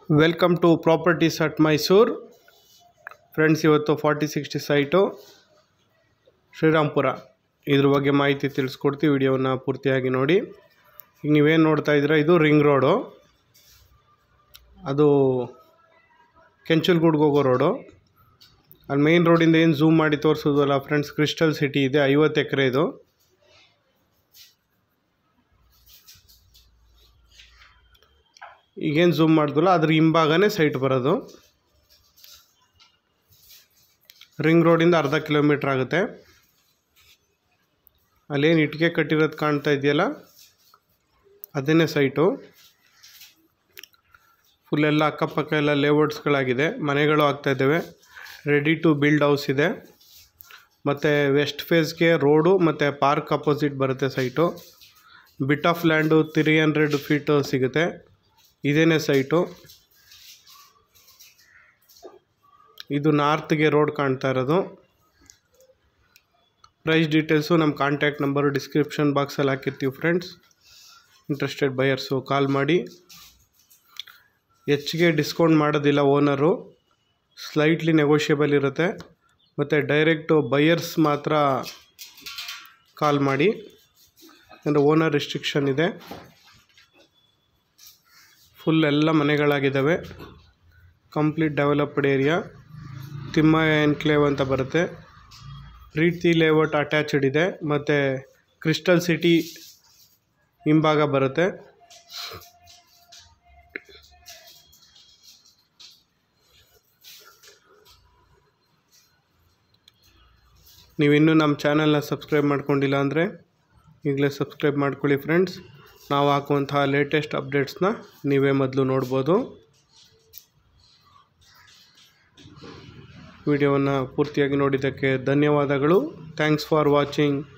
welcome to properties at Mysuru friends ಇವತ್ತು forty sixty site Srirampura ಇದ್ರ ಬಗ್ಗೆ ಮಾಹಿತಿ ತಿಳಿಸ್ಕೊಡ್ತೀವಿ ವಿಡಿಯೋನ ಪೂರ್ತಿಯಾಗಿ ನೋಡಿ ಈಗ ನೀವೇನು ನೋಡ್ತಾ ಇದ್ದೀರಾ ಇದು ರಿಂಗ್ ರೋಡು ಅದು ಕೆಂಚಲ್ಗೂಡ್ಗೆ ಹೋಗೋ ರೋಡು ಅಲ್ಲಿ ಮೇನ್ ರೋಡಿಂದ ಏನು ಝೂಮ್ ಮಾಡಿ ತೋರಿಸೋದಲ್ಲ ಫ್ರೆಂಡ್ಸ್ ಕ್ರಿಸ್ಟಲ್ ಸಿಟಿ ಇದೆ ಐವತ್ತು ಎಕರೆ ಇದು ಈಗೇನು ಝೂಮ್ ಮಾಡಿದ್ವಲ್ಲ ಅದ್ರ ಹಿಂಭಾಗನೇ ಸೈಟ್ ಬರೋದು ರಿಂಗ್ ರೋಡಿಂದ ಅರ್ಧ ಕಿಲೋಮೀಟ್ರ್ ಆಗುತ್ತೆ ಅಲ್ಲೇನು ಇಟ್ಟಿಗೆ ಕಟ್ಟಿರೋದು ಕಾಣ್ತಾ ಇದೆಯಲ್ಲ ಅದೇನೇ ಸೈಟು ಫುಲ್ ಎಲ್ಲ ಅಕ್ಕಪಕ್ಕ ಎಲ್ಲ ಲೇಔಟ್ಸ್ಗಳಾಗಿದೆ ಮನೆಗಳು ಆಗ್ತಾ ಇದ್ದಾವೆ ರೆಡಿ ಟು ಬಿಲ್ಡ್ ಹೌಸ್ ಇದೆ ಮತ್ತು ವೆಸ್ಟ್ ಫೇಸ್ಗೆ ರೋಡು ಮತ್ತು ಪಾರ್ಕ್ ಅಪೋಸಿಟ್ ಬರುತ್ತೆ site bit of land three hundred feet ಸಿಗುತ್ತೆ ಇದೇನೇ ಸೈಟು ಇದು ನಾರ್ತ್ಗೆ ರೋಡ್ ಕಾಣ್ತಾ ಇರೋದು ಪ್ರೈಸ್ ಡೀಟೇಲ್ಸು ನಮ್ಮ ಕಾಂಟ್ಯಾಕ್ಟ್ ನಂಬರು ಡಿಸ್ಕ್ರಿಪ್ಷನ್ ಬಾಕ್ಸಲ್ಲಿ ಹಾಕಿರ್ತೀವಿ ಫ್ರೆಂಡ್ಸ್ ಇಂಟ್ರೆಸ್ಟೆಡ್ ಬಯರ್ಸು ಕಾಲ್ ಮಾಡಿ ಹೆಚ್ಚಿಗೆ ಡಿಸ್ಕೌಂಟ್ ಮಾಡೋದಿಲ್ಲ ಓನರು ಸ್ಲೈಟ್ಲಿ ನೆಗೋಷಿಯಬಲ್ ಇರುತ್ತೆ ಮತ್ತು ಡೈರೆಕ್ಟು ಬಯರ್ಸ್ ಮಾತ್ರ ಕಾಲ್ ಮಾಡಿ ಅಂದರೆ ಓನರ್ ರಿಸ್ಟ್ರಿಕ್ಷನ್ ಇದೆ ಫುಲ್ ಎಲ್ಲ ಮನೆಗಳಾಗಿದ್ದಾವೆ complete developed area Thimma enclave ಅಂತ ಬರುತ್ತೆ ಪ್ರೀತಿ ಲೇಔಟ್ ಅಟ್ಯಾಚ್ಡ್ ಇದೆ ಮತ್ತು ಕ್ರಿಸ್ಟಲ್ ಸಿಟಿ ಹಿಂಭಾಗ ಬರುತ್ತೆ ನೀವಿನ್ನೂ ನಮ್ಮ ಚಾನಲ್ನ ಸಬ್ಸ್ಕ್ರೈಬ್ ಮಾಡ್ಕೊಂಡಿಲ್ಲ ಅಂದರೆ ಈಗಲೇ ಸಬ್ಸ್ಕ್ರೈಬ್ ಮಾಡ್ಕೊಳ್ಳಿ ಫ್ರೆಂಡ್ಸ್ ನಾವು ಹಾಕುವಂತಹ ಲೇಟೆಸ್ಟ್ ಅಪ್ಡೇಟ್ಸ್ನ ನೀವೇ ಮೊದಲು ನೋಡ್ಬೋದು ವಿಡಿಯೋವನ್ನು ಪೂರ್ತಿಯಾಗಿ ನೋಡಿದ್ದಕ್ಕೆ ಧನ್ಯವಾದಗಳು ಥ್ಯಾಂಕ್ಸ್ ಫಾರ್ ವಾಚಿಂಗ್